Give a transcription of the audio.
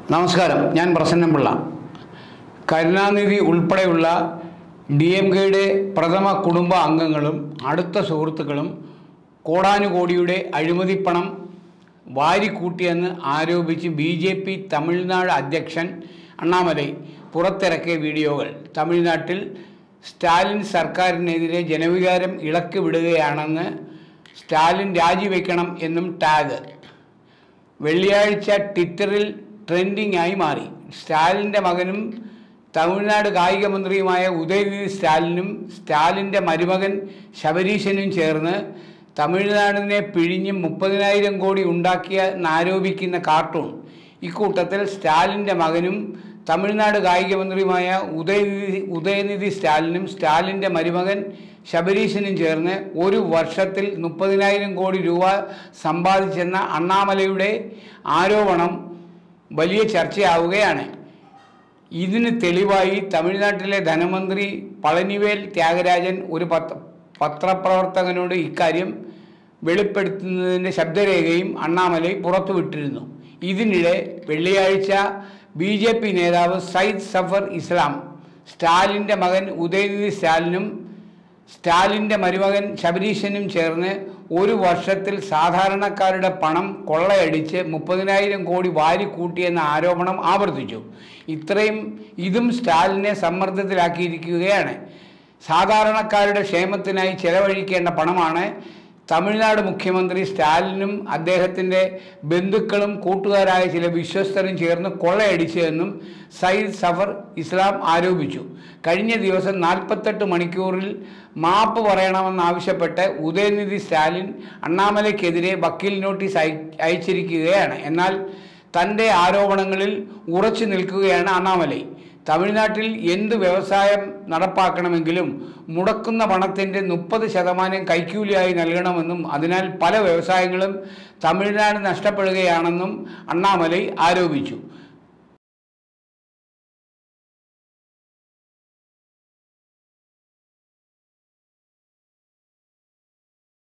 നമസ്കാരം ഞാൻ പ്രസന്നപിള്ള കരുണാനിധി ഉൾപ്പെടെയുള്ള ഡി എം കെയുടെ പ്രഥമ കുടുംബ അംഗങ്ങളും അടുത്ത സുഹൃത്തുക്കളും കോടാനുകോടിയുടെ അഴിമതിപ്പണം വാരിക്കൂട്ടിയെന്ന് ആരോപിച്ച് ബി ജെ പി തമിഴ്നാട് അധ്യക്ഷൻ അണ്ണാമലൈ പുറത്തിറക്കിയ വീഡിയോകൾ തമിഴ്നാട്ടിൽ സ്റ്റാലിൻ സർക്കാരിനെതിരെ ജനവികാരം ഇളക്കി വിടുകയാണെന്ന് സ്റ്റാലിൻ രാജിവെക്കണം എന്നും ടാഗ് വെള്ളിയാഴ്ച ട്വിറ്ററിൽ ട്രെൻഡിംഗ് ആയി മാറി സ്റ്റാലിൻ്റെ മകനും തമിഴ്നാട് കായിക മന്ത്രിയുമായ ഉദയനിധി സ്റ്റാലിനും സ്റ്റാലിൻ്റെ മരുമകൻ ശബരീശനും ചേർന്ന് തമിഴ്നാടിനെ പിഴിഞ്ഞ് മുപ്പതിനായിരം കോടി ഉണ്ടാക്കിയ എന്നാരോപിക്കുന്ന കാർട്ടൂൺ ഇക്കൂട്ടത്തിൽ സ്റ്റാലിൻ്റെ മകനും തമിഴ്നാട് കായിക മന്ത്രിയുമായ ഉദയനിധി ഉദയനിധി സ്റ്റാലിനും സ്റ്റാലിൻ്റെ മരുമകൻ ശബരീശനും ചേർന്ന് ഒരു വർഷത്തിൽ മുപ്പതിനായിരം കോടി രൂപ സമ്പാദിച്ചെന്ന അണ്ണാമലയുടെ ആരോപണം വലിയ ചർച്ചയാവുകയാണ് ഇതിന് തെളിവായി തമിഴ്നാട്ടിലെ ധനമന്ത്രി പളനിവേൽ ത്യാഗരാജൻ ഒരു പത്ര പത്രപ്രവർത്തകനോട് ഇക്കാര്യം വെളിപ്പെടുത്തുന്നതിൻ്റെ ശബ്ദരേഖയും അണ്ണാമലൈ പുറത്തുവിട്ടിരുന്നു ഇതിനിടെ വെള്ളിയാഴ്ച ബി ജെ പി നേതാവ് സയ്യിദ് സഫർ ഇസ്ലാം സ്റ്റാലിൻ്റെ മകൻ ഉദയനിധി സ്റ്റാലിനും സ്റ്റാലിൻ്റെ മരുമകൻ ശബരീശനും ചേർന്ന് ഒരു വർഷത്തിൽ സാധാരണക്കാരുടെ പണം കൊള്ളയടിച്ച് മുപ്പതിനായിരം കോടി വാരിക്കൂട്ടിയെന്ന ആരോപണം ആവർത്തിച്ചു ഇത്രയും ഇതും സ്റ്റാലിനെ സമ്മർദ്ദത്തിലാക്കിയിരിക്കുകയാണ് സാധാരണക്കാരുടെ ക്ഷേമത്തിനായി ചെലവഴിക്കേണ്ട പണമാണ് തമിഴ്നാട് മുഖ്യമന്ത്രി സ്റ്റാലിനും അദ്ദേഹത്തിൻ്റെ ബന്ധുക്കളും കൂട്ടുകാരായ ചില വിശ്വസ്തരും ചേർന്ന് കൊള്ളയടിച്ചതെന്നും സയ്യിദ് സഫർ ഇസ്ലാം ആരോപിച്ചു കഴിഞ്ഞ ദിവസം നാൽപ്പത്തെട്ട് മണിക്കൂറിൽ മാപ്പ് പറയണമെന്നാവശ്യപ്പെട്ട് ഉദയനിധി സ്റ്റാലിൻ അണ്ണാമലയ്ക്കെതിരെ വക്കീൽ നോട്ടീസ് അയ അയച്ചിരിക്കുകയാണ് എന്നാൽ തൻ്റെ ആരോപണങ്ങളിൽ ഉറച്ചു നിൽക്കുകയാണ് അണ്ണാമലൈ തമിഴ്നാട്ടിൽ എന്ത് വ്യവസായം നടപ്പാക്കണമെങ്കിലും മുടക്കുന്ന പണത്തിൻ്റെ മുപ്പത് ശതമാനം കൈക്കൂലിയായി നൽകണമെന്നും അതിനാൽ പല വ്യവസായങ്ങളും തമിഴ്നാട് നഷ്ടപ്പെടുകയാണെന്നും അണ്ണാമലൈ ആരോപിച്ചു